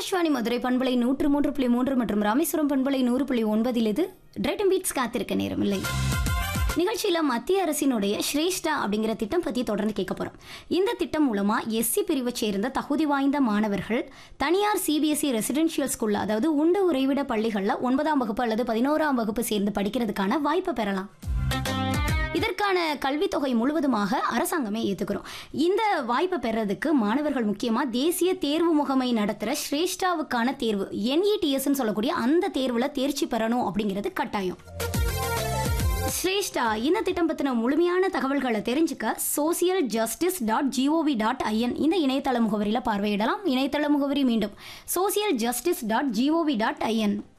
ஆகாஷ்வாணி மதுரை பண்பலை நூற்று மூன்று புள்ளி மூன்று மற்றும் ராமேஸ்வரம் பண்பலை நூறு புள்ளி ஒன்பதில் இது டிரைட்டம் பீட்ஸ் காத்திருக்க நேரமில்லை நிகழ்ச்சியில மத்திய அரசினுடைய ஸ்ரேஷ்டா அப்படிங்கிற திட்டம் பத்தி தொடர்ந்து கேட்க போறோம் இந்த திட்டம் மூலமா எஸ்சி பிரிவை சேர்ந்த தகுதி வாய்ந்த மாணவர்கள் தனியார் சிபிஎஸ்இ ரெசிடென்ஷியல் ஸ்கூல்ல அதாவது உண்டு உறைவிட பள்ளிகள்ல ஒன்பதாம் வகுப்பு அல்லது பதினோராம் வகுப்பு சேர்ந்து படிக்கிறதுக்கான வாய்ப்பை பெறலாம் இதற்கான கல்வித்தொகை முழுவதுமாக அரசாங்கமே ஏற்றுக்கிறோம் இந்த வாய்ப்பை பெறதுக்கு மாணவர்கள் முக்கியமாக தேசிய தேர்வு முகமை நடத்துகிற ஸ்ரேஷ்டாவுக்கான தேர்வு என்இடிஎஸ்ன்னு சொல்லக்கூடிய அந்த தேர்வில் தேர்ச்சி பெறணும் அப்படிங்கிறது கட்டாயம் ஸ்ரேஷ்டா இந்த திட்டம் பற்றின முழுமையான தகவல்களை தெரிஞ்சுக்க social justice dot G O V dot I N இந்த இணையதள முகவரியில் பார்வையிடலாம் இணையதள முகவரி மீண்டும் social justice dot G O V dot IN